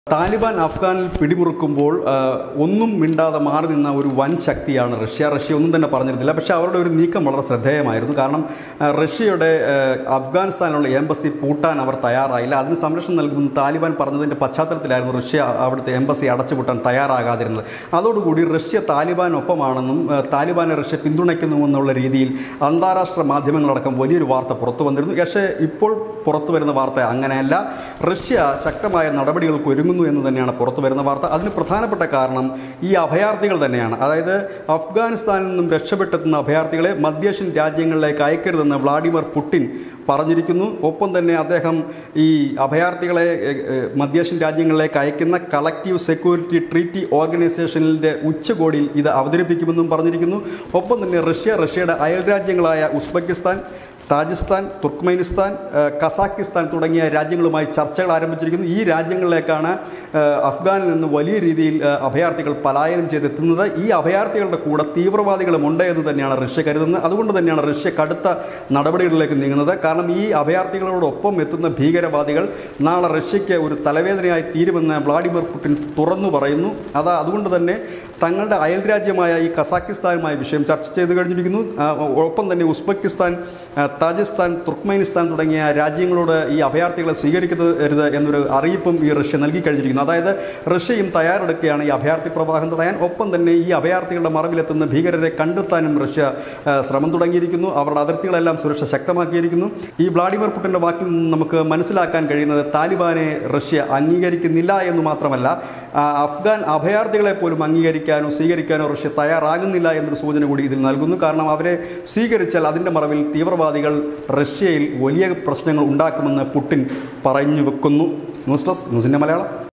താലിബാൻ അഫ്ഗാനിൽ പിടിമുറുക്കുമ്പോൾ ആ, ഒന്നും മിണ്ടാതെ മാറി നിന്ന ഒരു വൻ ശക്തിയാണ് റഷ്യ റഷ്യ ഒന്നും തന്നെ പറഞ്ഞിരുന്നില്ല പക്ഷേ അവരുടെ ഒരു നീക്കം വളരെ ശ്രദ്ധേയമായിരുന്നു കാരണം ആ, റഷ്യയുടെ ആ, അഫ്ഗാനിസ്ഥാനിലുള്ള എംബസി പൂട്ടാൻ അവർ തയ്യാറായില്ല അതിന് സംരക്ഷണം നൽകുമെന്ന് താലിബാൻ പറഞ്ഞതിൻ്റെ പശ്ചാത്തലത്തിലായിരുന്നു റഷ്യ അവിടുത്തെ എംബസി അടച്ചുപൂട്ടാൻ തയ്യാറാകാതിരുന്നത് അതോടുകൂടി റഷ്യ താലിബാനൊപ്പമാണെന്നും ആ, താലിബാനെ റഷ്യ പിന്തുണയ്ക്കുന്നുവെന്നുള്ള രീതിയിൽ അന്താരാഷ്ട്ര മാധ്യമങ്ങളടക്കം വലിയൊരു വാർത്ത പുറത്തു വന്നിരുന്നു പക്ഷേ ഇപ്പോൾ പുറത്തു വരുന്ന വാർത്ത അങ്ങനെയല്ല റഷ്യ ശക്തമായ നടപടികൾക്ക് ഒരുങ്ങുന്നു എന്ന് തന്നെയാണ് പുറത്തു വരുന്ന വാർത്ത അതിന് പ്രധാനപ്പെട്ട കാരണം ഈ അഭയാർത്ഥികൾ തന്നെയാണ് അതായത് അഫ്ഗാനിസ്ഥാനിൽ നിന്നും രക്ഷപ്പെട്ടെത്തുന്ന അഭയാർത്ഥികളെ മധ്യേഷ്യൻ രാജ്യങ്ങളിലേക്ക് അയക്കരുതെന്ന് വ്ളാഡിമിർ പുടിൻ പറഞ്ഞിരിക്കുന്നു ഒപ്പം തന്നെ അദ്ദേഹം ഈ അഭയാർത്ഥികളെ എ, എ, മധ്യേഷ്യൻ രാജ്യങ്ങളിലേക്ക് അയക്കുന്ന കളക്റ്റീവ് സെക്യൂരിറ്റി ട്രീറ്റി ഓർഗനൈസേഷനിലെ ഉച്ചകോടിയിൽ ഇത് അവതരിപ്പിക്കുമെന്നും പറഞ്ഞിരിക്കുന്നു ഒപ്പം തന്നെ റഷ്യ റഷ്യയുടെ അയൽരാജ്യങ്ങളായ ഉസ്ബെക്കിസ്ഥാൻ താജിസ്ഥാൻ തുർക്ക്മെനിസ്ഥാൻ ഏഹ് കസാക്കിസ്ഥാൻ തുടങ്ങിയ രാജ്യങ്ങളുമായി ചർച്ചകൾ ആരംഭിച്ചിരിക്കുന്നു ഈ രാജ്യങ്ങളിലേക്കാണ് ഏഹ് അഫ്ഗാനിൽ നിന്ന് വലിയ രീതിയിൽ ഏഹ് അഭയാർത്ഥികൾ പലായനം ചെയ്തെത്തുന്നത് ഈ അഭയാർത്ഥികളുടെ കൂടെ തീവ്രവാദികളും ഉണ്ട് എന്ന് തന്നെയാണ് റഷ്യ കരുതുന്നത് അതുകൊണ്ട് തന്നെയാണ് റഷ്യ കടുത്ത നടപടികളിലേക്ക് നീങ്ങുന്നത് കാരണം ഈ അഭയാർത്ഥികളോടൊപ്പം എത്തുന്ന ഭീകരവാദികൾ നാളെ റഷ്യയ്ക്ക് ഒരു തലവേദനയായി തീരുമെന്ന് വ്ളാഡിമിർ പുടിൻ തുറന്നു പറയുന്നു അത് അതുകൊണ്ട് തന്നെ തങ്ങളുടെ അയൽരാജ്യമായ ഈ കസാക്കിസ്ഥാനുമായി വിഷയം ചർച്ച ചെയ്ത് കഴിഞ്ഞിരിക്കുന്നു ആ, ഒപ്പം തന്നെ ഉസ്ബെക്കിസ്ഥാൻ ആ, താജിസ്ഥാൻ തുർക്ക്മെനിസ്ഥാൻ തുടങ്ങിയ രാജ്യങ്ങളോട് ഈ അഭയാർത്ഥികളെ സ്വീകരിക്കരുത് എന്നൊരു അറിയിപ്പും ഈ റഷ്യ നൽകി കഴിഞ്ഞിരിക്കുന്നു അതായത് റഷ്യയും തയ്യാറെടുക്കുകയാണ് ഈ അഭയാർത്ഥി പ്രവാഹം തടയാൻ ഒപ്പം തന്നെ ഈ അഭയാർത്ഥികളുടെ മറവിലെത്തുന്ന ഭീകരരെ കണ്ടെത്താനും റഷ്യ ആ, ശ്രമം തുടങ്ങിയിരിക്കുന്നു അവരുടെ അതിർത്തികളെല്ലാം സുരക്ഷ ശക്തമാക്കിയിരിക്കുന്നു ഈ വ്ളാഡിമിർ പുടിൻ്റെ വാക്കിൽ നിന്ന് നമുക്ക് മനസ്സിലാക്കാൻ കഴിയുന്നത് താലിബാനെ റഷ്യ അംഗീകരിക്കുന്നില്ല എന്ന് മാത്രമല്ല ആ, അഫ്ഗാൻ അഭയാർത്ഥികളെ പോലും അംഗീകരിക്കാനോ സ്വീകരിക്കാനോ റഷ്യ തയ്യാറാകുന്നില്ല എന്നൊരു സൂചന കൂടി ഇതിൽ നൽകുന്നു കാരണം അവരെ സ്വീകരിച്ചാൽ അതിൻ്റെ മറവിൽ തീവ്രവാദികൾ റഷ്യയിൽ വലിയ പ്രശ്നങ്ങൾ ഉണ്ടാക്കുമെന്ന് പുടിൻ പറഞ്ഞു വെക്കുന്നു ന്യൂസ് ഡെസ്ക് ന്യൂസിൻ്റെ മലയാളം